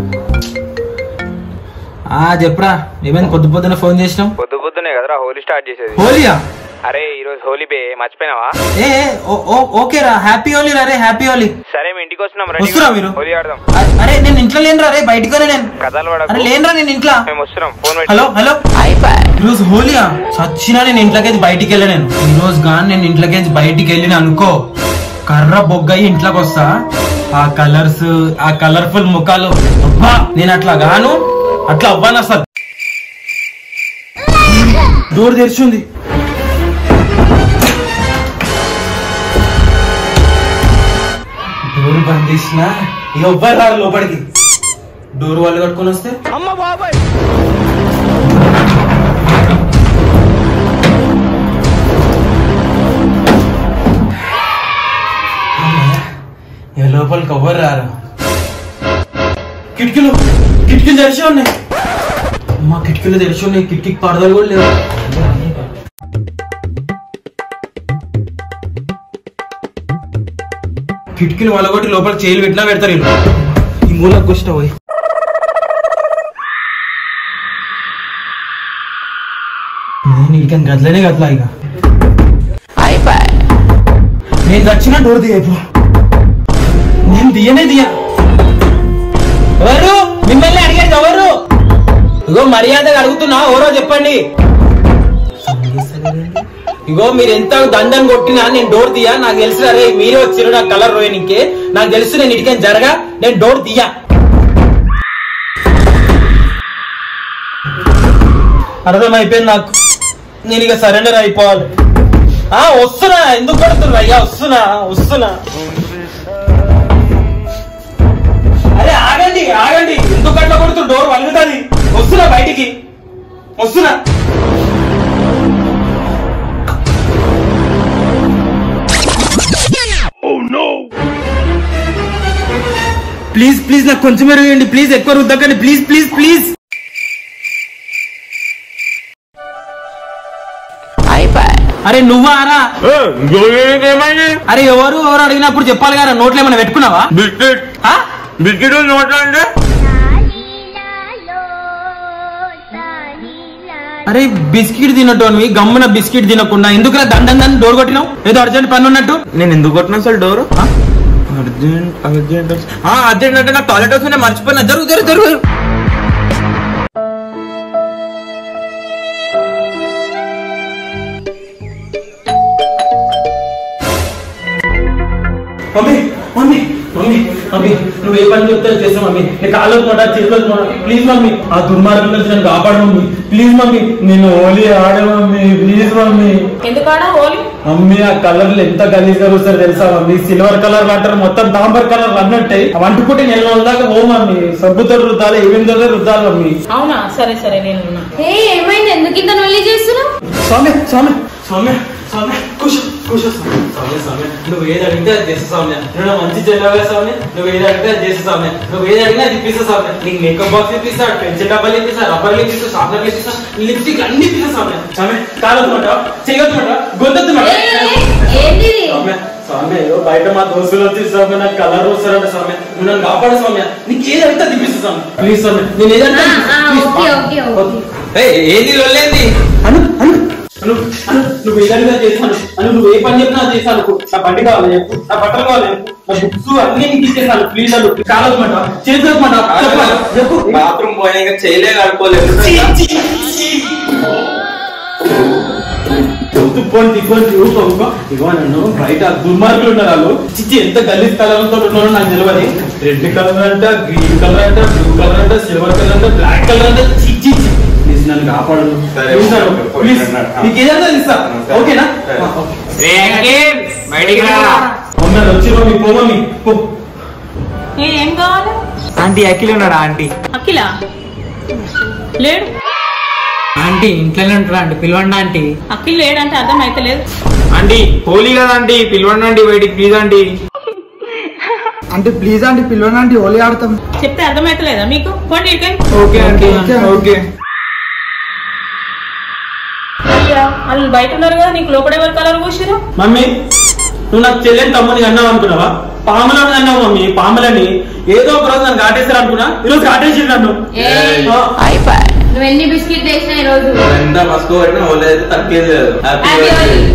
ఆ చెప్పరా ఏమైంది పొద్దు పొద్దున ఫోన్ చేసినాం పొద్దు పొద్దునే కదరా హోలీ స్టార్ట్ చేసేది హోలియా అరే ఈ రోజు హోలీ బే మర్చిపోయినావా ఏ ఏ, ఓ- ఓ- ఓకే రా హ్యాపీ హోలీ రా రే హ్యాపీ హోలీ సరే మీ ఇంటికి వచ్చినాం వస్తురా మీరు? హోలీ ఆడదాం అ- అరే నేను ఇంట్లో లేనురా రే బయటికి రా నేను కథలు అరే పడకు లేనురా నేను ఇంట్లో మేము వస్తున్నాం ఫోన్ పెట్టి హలో హలో ఈరోజు హోలియా చచ్చినా నేను ఇంట్లోకి బయటికి వెళ్ళా నేను ఈ రోజు కానీ నేను ఇంట్లోకి బయటికి వెళ్ళిన అనుకో కర్ర బొగ్గయి ఇంట్లోకి వస్తా ఆ కలర్స్ ఆ కలర్ఫుల్ ముఖాలు అబ్బా నేను అట్లా గాను అట్లా అవ్వాను అసలు డోర్ తెరిచింది డోర్ బంద్ చేసిన ఇక ఎవ్వరు రాడు లోపలికి డోర్ వాళ్ళు కట్టుకొని వస్తే ఇక లోపలికి ఎవ్వరు రారు కిటికీలు కిటికీలు తెరిచి ఉన్నాయి మా కిటికీలు తెరిచి ఉన్నాయి కిటికీకి పడదలు కూడా లేవు కిటికీలు వలగొట్టి లోపల చేయలు పెట్టినా పెడతారు వీళ్ళు ఈ మూలకు గుష్ట పోయి నేను ఇక గట్లనే గట్లా ఇక నేను చచ్చిన డోర్ దిగైపో నేను దియనే దియ ఎవరు మిమ్మల్ని అడిగేది ఎవరు ఇగో మర్యాదగా అడుగుతున్నా ఎవరో చెప్పండి ఇగో మీరు ఎంత దండం కొట్టినా నేను డోర్ తీయా నాకు తెలుసు అరే మీరే వచ్చారు నాకు కలర్ రోయనికే నాకు తెలుసు నేను ఇటుకని జరగా నేను డోర్ తీయా అర్థమైపోయింది నాకు నేను ఇక సరెండర్ అయిపోవాలి ఆ వస్తున్నా ఎందుకు కొడుతున్నా అయ్యా వస్తున్నా వస్తున్నా అరే ఆగండి ఆగండి ఎందుకు అట్లా కొడుతున్నా డోర్ వంగుతుంది వస్తున్నా బయటికి వస్తున్నా ప్లీజ్ ప్లీజ్ నాకు కొంచెం మెరుగండి ప్లీజ్ ఎక్కువ రుద్దకండి ప్లీజ్ ప్లీజ్ ప్లీజ్ అరే నువ్వా రా అరే ఎవరు ఎవరు అడిగినప్పుడు చెప్పాలి కదా నోట్లో ఏమైనా పెట్టుకున్నావా బిస్కెట్ ఆ? బిస్కెట్ నోట్లా అంటే అరే బిస్కెట్ తినటోని గమ్మున బిస్కెట్ తినకుండా ఎందుకురా దండం దండం డోర్ కొట్టినావు ఏదో అర్జెంట్ పని ఉన్నట్టు నేను ఎందుకు కొట్టినా అసలు డోర్ ఆ? అర్జెంట్ అర్జెంట్ అర్జెంట్ అంటే నాకు టాయిలెట్ వస్తుంటే మర్చిపోయినా జరుగు జరుగు జరుగు మమ్మీ మమ్మీ మమ్మీ మమ్మీ నువ్వు ఏ పని చెప్తే చేస్తా మమ్మీ నేను కాళ్ళు మాట చేతులు ప్లీజ్ మమ్మీ ఆ దుర్మార్గం నుంచి నన్ను కాపాడు మమ్మీ ప్లీజ్ మమ్మీ నేను ఓలీ ఆడ మమ్మీ ప్లీజ్ మమ్మీ ఎందుకాడా హోలీ మమ్మీ ఆ కలర్లు ఎంత గలీజ్గా వస్తారు తెలుసా మమ్మీ సిల్వర్ కలర్ వాటర్ మొత్తం డాంబర్ కలర్ అన్నట్టాయి అవి అంటుకుంటే నెల రోజుల దాకా ఓ మమ్మీ సబ్బుతో రుద్దాలి ఏమేమితో రుద్దాలి మమ్మీ అవునా సరే సరే నేను ఉన్నా. ఏ ఏమైంది ఎందుకు ఇంత నొల్లి చేస్తున్నావు స్వామి స్వామి స్వామి స్వామి కూర్చో కూర్చో స్వామి స్వామి స్వామి నువ్వు ఏది అడిగితే అది చేస్తా స్వామి నువ్వు మంచి చెల్లవే స్వామి నువ్వు ఏది అడిగితే అది చేస్తా స్వామి నువ్వు ఏది అడిగినా అది ఇప్పిస్తా స్వామి నీకు మేకప్ బాక్స్ ఇప్పిస్తా పెన్సిల్ డబ్బాలు ఇప్పిస్తా రబ్బర్లు ఇప్పిస్తా షార్ప్నర్లు ఇప్పిస్తా లిప్స్టిక్ అన్ని ఇప్పిస్తా స్వామి స్వామి కాలొద్దుమంట చేయొద్దుమంట గొంతొద్దుమంట ఏంటి ఇది? స్వామి స్వామి ఏదో బయట మా దోస్తులు వచ్చి స్వామి నాకు కలర్ వస్తారంట స్వామి నువ్వు నన్ను కాపాడు స్వామి నీకు ఏది అడిగితే అది ఇప్పిస్తా స్వామి ప్లీజ్ స్వామి నేను ఏదంటే ఆ, ఆ, ఓకే ఓకే ఓకే ఏంది లొల్లేంది అను అను అను అను నువ్వు ఏదైనా చేస్తాను అను నువ్వు ఏ పని చెప్పినా అది చేస్తాను నాకు. నా బండి కావాలి చెప్పు నా బట్టలు కావాలి చెప్పు నా బుక్స్ అన్ని నీకు ఇచ్చేస్తాను ప్లీజ్ అను కాలమాట చేసేమాట చెప్పాలి చెప్పు బాత్రూమ్ పోయినాక చేయలే కడుకోలేదు తిప్పండి తిప్పండి ఊకో ఊకో ఇగో నన్ను బయట దుర్మార్గులు ఉన్నారు వాళ్ళు చిచ్చి ఎంత గలీజ్ కలర్తో ఉన్నారో నాకు తెలియదు రెడ్ కలర్ అంట గ్రీన్ కలర్ అంట బ్లూ కలర్ అంట సిల్వర్ కలర్ అంట బ్లాక్ కలర్ అంట చిచ్చి ప్లీజ్ నన్ను కాపాడు సరే, ప్లీజ్ అను. ఓకే, ఓకే, ప్లీజ్ అన్నాడు. నీకు ఏదైనా ఇస్తా సరే. ఓకేనా సరే. ఆ, ఓకే. బయటికి రా మమ్మీ వచ్చి మమ్మీ పో మమ్మీ పో ఏ, ఏం కావాలి ఆంటీ అఖిల్ ఉన్నాడా ఆంటీ అఖిల లేడు ఆంటీ ఇంట్లోనే ఉంటారా అండి పిలవండి ఆంటీ అఖిల్ లేడంటే అర్థం అయితే లేదు ఆంటీ హోలీ కదా ఆంటీ పిలవండి ఆంటీ బయటికి ప్లీజ్ ఆంటీ అంటే ప్లీజ్ ఆంటీ పిలవండి ఆంటీ హోలీ ఆడతాం చెప్తే అర్థమైతలేదా మీకు పోండి ఇక్కడికి ఓకే ఆంటీ ఓకే. ఓకే అయ్యా వాళ్ళు బయట ఉన్నారు కదా నీకు లోపల ఎవరు కలర్ పూసిరు మమ్మీ నువ్వు నాకు చెల్లెని తమ్ముని అన్నావు అనుకున్నావా పాములను అన్నావు మమ్మీ పాములని ఏదో ఒక రోజు నన్ను కాటేశారు అనుకున్నా ఈరోజు కాటేసి నన్ను ఏయ్. ఆ, నువ్వు ఎన్ని బిస్కెట్ వేసినా ఈ రోజు ఎంత మస్కో పట్టినా ఓన్లీ అయితే తగ్గేది లేదు హ్యాపీ Happy బర్త్డే. Holi.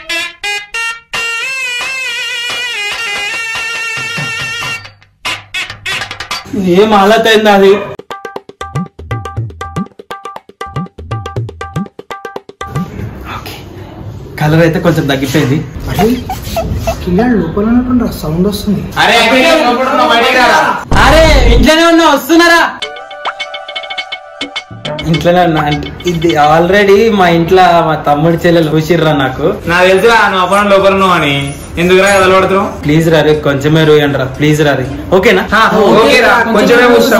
ఏం హాలత్ అయింది అది కలర్ అయితే కొంచెం తగ్గిపోయింది అరే కింద లోపల ఉన్నట్టుండ్రా సౌండ్ వస్తుంది అరే ఎక్కడికి లోపల ఉన్నావు? బయటికి రారా. అరే ఇంట్లోనే ఉన్నా వస్తున్నారా ఇంట్లోనే ఉన్నా ఇది ఆల్రెడీ మా ఇంట్లో మా తమ్ముడి చెల్లెలు చూసిర్రా నాకు నాకు తెలుసురా నువ్వు అప్పుడు లోపల ఉన్నావు అని ఎందుకురా కదలబడుతున్నావు ప్లీజ్ రా రే కొంచెమే రూయండి రా ప్లీజ్ రా రే ఓకేనా ఓకేరా కొంచెమే కూర్చుంటాం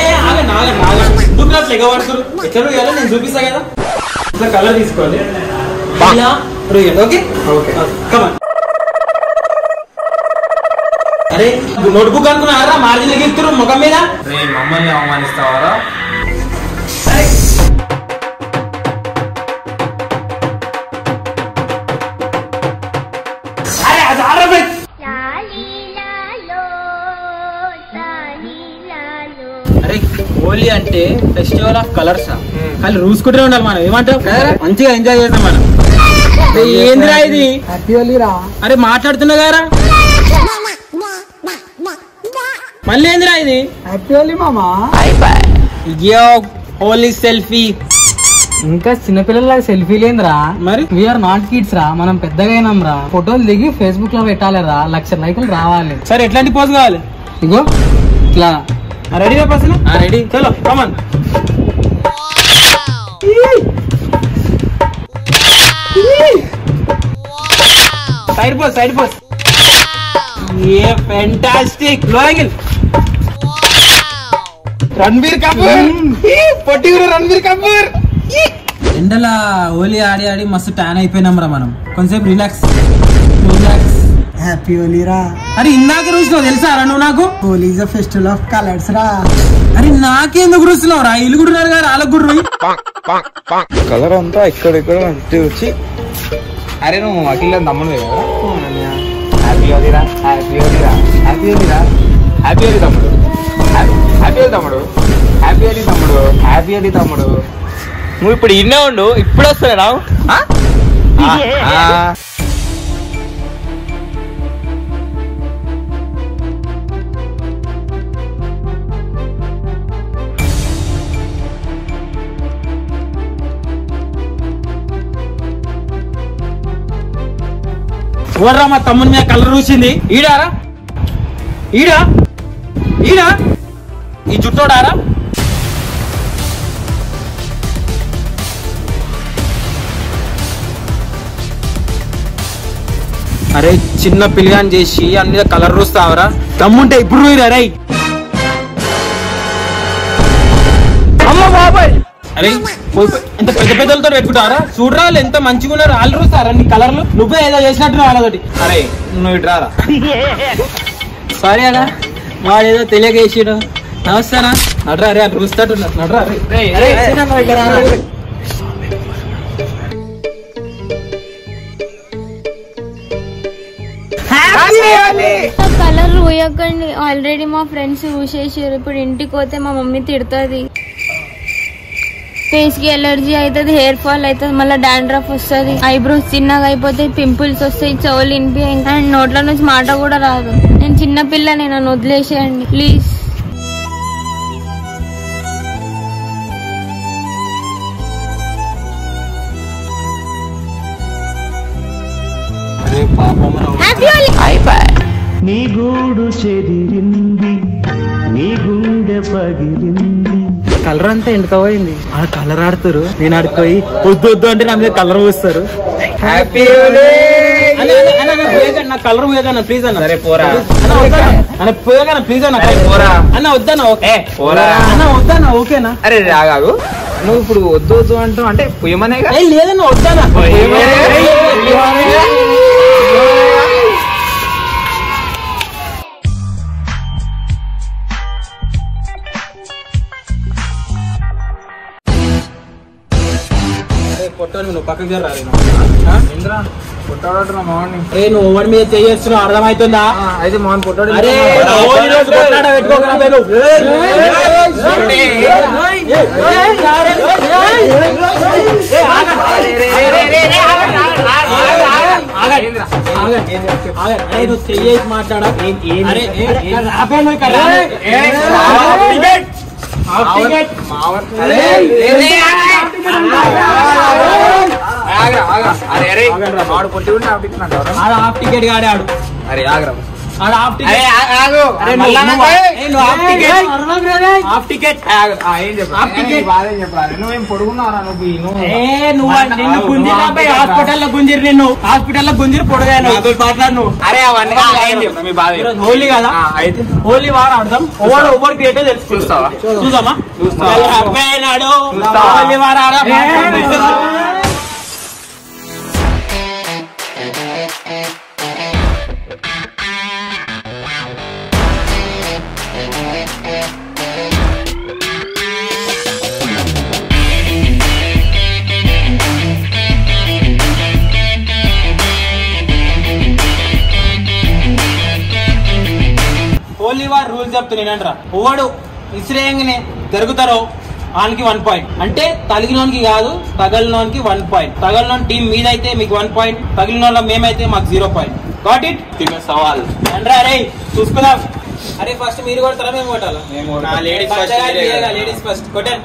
నేను చూపిస్తా కదా ఇట్లా కలర్ తీసుకోండి ఇలా రూయండి ఓకే ఓకే కమన్ అరే నోట్బుక్ అనుకున్నారా మార్జిన్ ఎగిస్తున్నారు ముఖం మీద రే మమ్మల్ని అవమానిస్తావారా అరే అది ఆర్డర్ పెట్ అరే హోలీ అంటే ఫెస్టివల్ ఆఫ్ కలర్స్ కానీ రూసుకుంటూనే ఉండాలి మనం ఏమంటావు మంచిగా ఎంజాయ్ చేద్దాం మనం అరే, ఏందిరా ఇది హ్యాపీ హోలీ రా అరే మాట్లాడుతున్నా గారా మళ్ళీ ఏందిరా ఇది హ్యాపీ హోలీ మామా యో హోలీ సెల్ఫీ ఇంకా చిన్నపిల్లల సెల్ఫీ లేదురా మరి వీఆర్ నాట్ కిడ్స్ రా మనం పెద్దగా అయినాం రా ఫోటోలు దిగి ఫేస్బుక్ లో పెట్టాలి రా లక్ష లైకులు రావాలి సరే ఎట్లాంటి పోజ్ కావాలి ఇగో ఇట్లా రెడీగా పర్సన్ రెడీ చలో come on side pose side pose ఏ fantastic low angle Ranbir Kapoor పొట్టి రణబీర్ కపూర్ ఎండల హోలీ ఆడి ఆడి మస్తు ట్యాన్ అయిపోయినాం రా మనం కొంచెంసేపు రిలాక్స్ రిలాక్స్ హ్యాపీ హోలీ రా అరే ఇందాక చూసినావు తెలుసా రా నువ్వు నాకు Holi is festival of colours రా అరే నాకెందుకు చూస్తున్నావు రా ఇల్లు కూడా ఉన్నారు కదా వాళ్ళకు కూడా రుయ్. కలర్ అంతా ఇక్కడ ఇక్కడ అంటే వచ్చి అరే నువ్వు అఖిల్ తమ్ముడు కదా హ్యాపీ హోలీరా హ్యాపీ హోలీరా హ్యాపీ హోలీరా హ్యాపీ హోలీ తమ్ముడు హ్యాపీ హోలీ తమ్ముడు హ్యాపీ హోలీ తమ్ముడు హ్యాపీ హోలీ తమ్ముడు నువ్వు ఇప్పుడు ఇన్నే ఉండు ఇప్పుడు వస్తారా ఎవర్రా మా తమ్ముని మీద కలర్ చూసింది ఈడారా ఈడా ఈడా ఈ జుట్టోడారా అరే చిన్న పిల్లగాని చేసి అన్ని మీద కలర్ చూస్తావరా తమ్ముంటే ఇప్పుడు పోయిరా రై అమ్మ బాబాయ్ అరే పోయి పోయి. ఎంత పెద్ద పెద్దలతో పెట్టుకుంటారా చూడరా వాళ్ళు ఎంత మంచిగా ఉన్నారు వాళ్ళు చూస్తారా నీ కలర్లు నువ్వే ఏదో చేసినట్టు వాళ్ళతోటి అరే నువ్వు ఇటు రారా సారీ అడా వాడు ఏదో తెలియక వేసాడు నమస్తేనా నడరా అరే అని చూస్తాడు నడరా అరే అరే, సీనన్న దగ్గర రా. కలర్ పోయకండి ఆల్రెడీ మా ఫ్రెండ్స్ చూసేసారు ఇప్పుడు ఇంటికి పోతే మా మమ్మీ తిడుతుంది ఫేస్ కి ఎలర్జీ అవుతుంది హెయిర్ ఫాల్ అవుతుంది మళ్ళీ డాండ్రఫ్ వస్తుంది ఐబ్రోస్ చిన్నగా అయిపోతాయి పింపుల్స్ వస్తాయి చెవులు ఇనిపి అండ్ నోట్ల నుంచి మాట కూడా రాదు నేను చిన్న పిల్లని నన్ను వదిలేసేయండి ప్లీజ్ అరే పాపం రా. కలర్ అంతా ఎండుకోపోయింది ఆ కలర్ ఆడుతారు నేను ఆడుకోయి వద్దు వద్దు అంటే నా మీద కలర్ పూస్తారు హ్యాపీ నా కలర్ పోయేదన్న ప్లీజ్ అన్న సరే పోరా అన్న వద్దన్న. అన్న పోయేదన్న ప్లీజ్ అన్న సరే, పోరా. అన్న వద్దన్న ఓకే ఏ, పోరా. అన్న వద్దన్న ఓకేనా అరే రాగాగు నువ్వు ఇప్పుడు వద్దు వద్దు అంటావు అంటే పుయ్యమనేగా ఏ లేదన్న వద్దన్న పొట్టని నువ్వు పక్కకి జర రాదు ఇంద్రా పుట్టాడు మార్నింగ్ ఏ నువ్వు ఓవర్ మీద చేస్తున్నావు అర్థమవుతుందా అయితే మోహన్ పుట్టాడు అరే ఓవర్ రోజు కొట్లాట పెట్టుకోకరా మీరు. ఆగండి. ఆగండి. అరే నువ్వు చెయ్యేసి మాట్లాడా అరే ఏ, ఏ, ఆపే నువ్వు ఇక్కడ. Half ticket. Half ticket. వాడు కొట్టి ఉంటే ఆపిస్తున్నాడు ఆడ హాఫ్ టికెట్ గాడే ఆడు అరే ఆగరా ఆడ హాఫ్ టికెట్ అరే ఆగు అరే నువ్వు- నువ్వు- ఏ, నువ్వు హాఫ్ టికెట్ హాఫ్ టికెట్ ఏం చెప్పు హాఫ్ టికెట్. బాధ ఏం చెప్పరా నువ్వేం పొడుగున్నారా నువ్వు ఈ నువ్వు ఏ నువ్వు నిన్ను గుంజిరా హాస్పిటల్ లో గుంజిరు నిన్ను హాస్పిటల్ లో గుంజిరు పొడగాను మాట్లాడు నువ్వు అరే అవన్నీ ఆ, ఏం చెప్పు మీ బాధ ఈరోజు హోలీ కదా ఆ, అయితే హోలీ వాడు ఆడదాం ఓవర్ ఓవర్ క్రియేట్ తెలుసు చూస్తావా? చూద్దామా చూస్తావా? వాళ్ళ అబ్బాయి నాడు చూస్తావా? హోలీ వాడు ఆడ హోలీ వార్ రూల్ చెప్తున్నానంటరా ఓడు ఇసిరేయంగానే జరుగుతారో వానికి వన్ పాయింట్ అంటే తగిలినోనికి కాదు తగలినోనికి వన్ పాయింట్ తగలినోని టీం మీదైతే మీకు వన్ పాయింట్ తగిలిన వాళ్ళ మేమైతే మాకు జీరో పాయింట్ గాట్ ఇట్ సవాల్ అండ్రా అరే చూసుకుందాం అరే ఫస్ట్ మీరు కొడతారా మేము కొట్టాలా లేడీస్ ఫస్ట్ లేడీస్ ఫస్ట్ కొట్టాను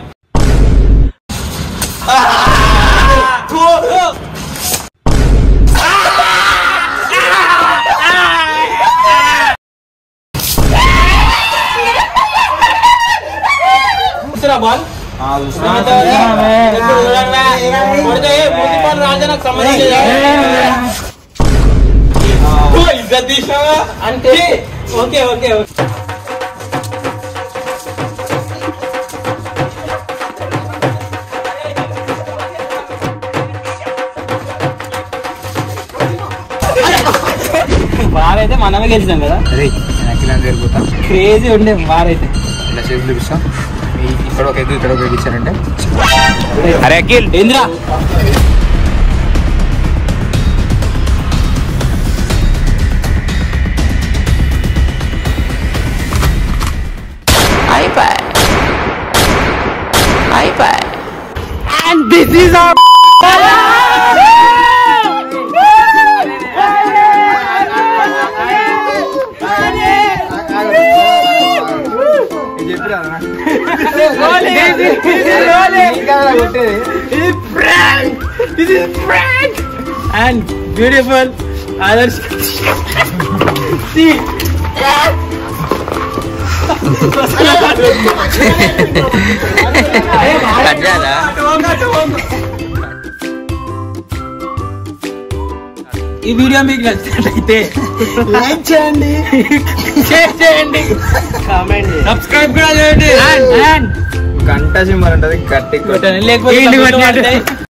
చూస్తురా బాల్ అంటే ఓకే ఓకే ఓకే వారైతే మనమే గెలిచాం కదా అరే నేను అఖిలా జరుగుతా క్రేజీ ఉండే వారైతే ఇలా చేతులు చూపిస్తాం ఈ- ఇక్కడ ఒక ఎగ్గు ఇక్కడ ఒక ఎగ్గు ఇచ్చారంటే అరే అఖిల్ ఏంద్రా అండ్ బ్యూటిఫుల్ అదర్స్ ఈ వీడియో మీకు నచ్చినట్లయితే లైక్ చేయండి షేర్ చేయండి కామెంట్ సబ్స్క్రైబ్ కూడా చేయండి అండ్ గంట సింబల్ ఉంటుంది గట్టి లేకపోతే